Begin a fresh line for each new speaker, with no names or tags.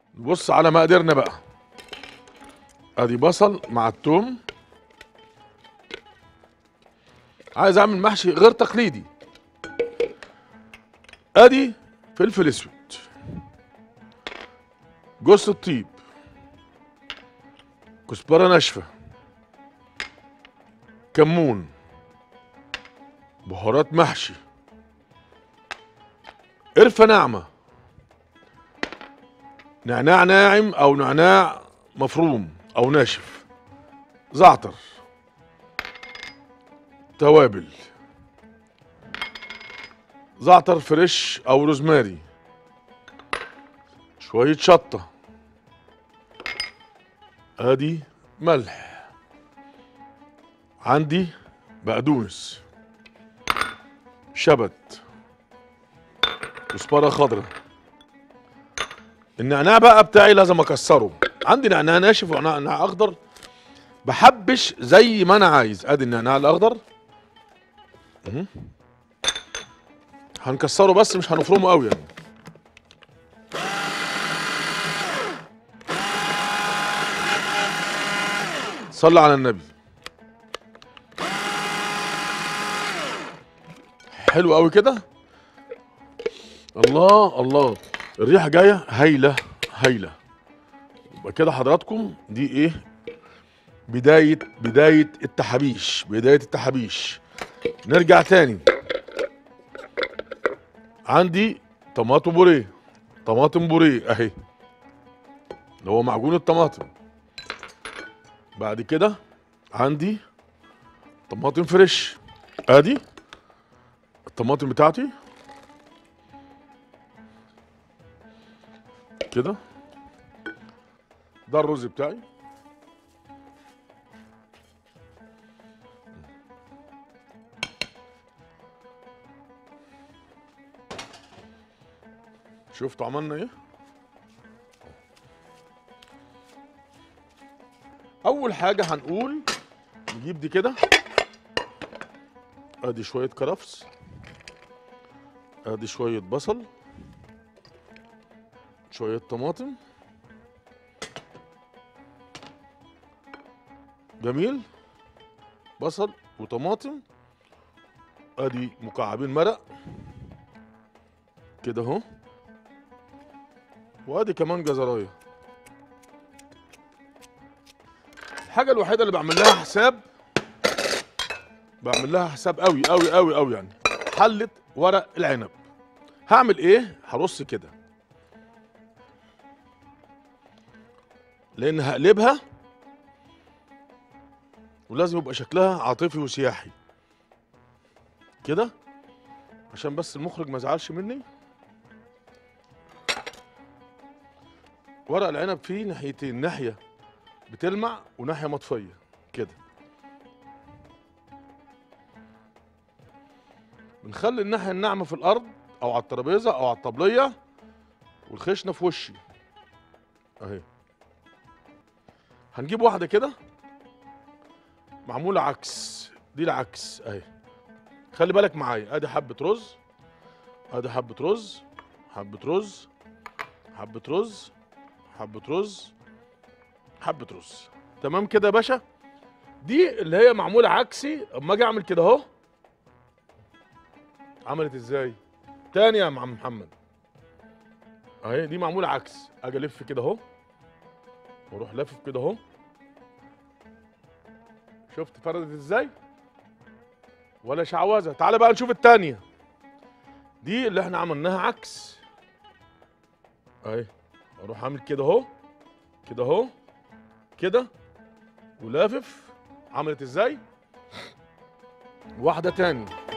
نبص على مقاديرنا بقى ادي بصل مع التوم عايز اعمل محشي غير تقليدي ادي فلفل اسود جوز الطيب كزبره ناشفه كمون بهارات محشي قرفه ناعمه نعناع ناعم او نعناع مفروم او ناشف زعتر توابل زعتر فريش او روزماري شوية شطة ادي ملح عندي بقدونس شبت كزبرة خضراء النعناع بقى بتاعي لازم اكسره عندي نعناع ناشف ونعناع اخضر بحبش زي ما انا عايز ادي النعناع الاخضر مهم. هنكسره بس مش هنفرمه قوي يعني صلي على النبي حلو قوي كده الله الله الريحه جايه هايله هايله يبقى كده حضراتكم دي ايه بدايه بدايه التحابيش بدايه التحابيش نرجع تاني عندي طماطم بوريه طماطم بوريه اهي اللي هو معجون الطماطم بعد كده عندي طماطم فريش ادي الطماطم بتاعتي كده ده الرز بتاعي شفتوا عملنا ايه اول حاجه هنقول نجيب دي كده ادي شويه كرفس ادي شويه بصل شويه طماطم جميل بصل وطماطم ادي مكعبين مرق كده اهو وادي كمان جزرايه الحاجه الوحيده اللي بعمل لها حساب بعمل لها حساب قوي قوي قوي قوي يعني حله ورق العنب هعمل ايه هرص كده لان هقلبها ولازم يبقى شكلها عاطفي وسياحي كده عشان بس المخرج ما يزعلش مني ورق العنب فيه ناحيتين ناحيه بتلمع وناحيه مطفيه كده بنخلي الناحيه الناعمه في الارض او على الترابيزه او على الطبليه والخشنه في وشي اهي هنجيب واحده كده معموله عكس دي العكس اهي خلي بالك معايا ادي حبه رز ادي حبه رز حبه رز حبه رز حبه رز حبه رز تمام كده يا باشا دي اللي هي معموله عكسي اما اجي اعمل كده اهو عملت ازاي تاني يا عم محمد اهي دي معموله عكس اجي الف كده اهو واروح لافف كده اهو شفت فردت ازاي ولا شعوذه تعالى بقى نشوف التانية دي اللي احنا عملناها عكس اهي اروح اعمل كده اهو كده اهو كده ولافف عملت ازاي واحده تاني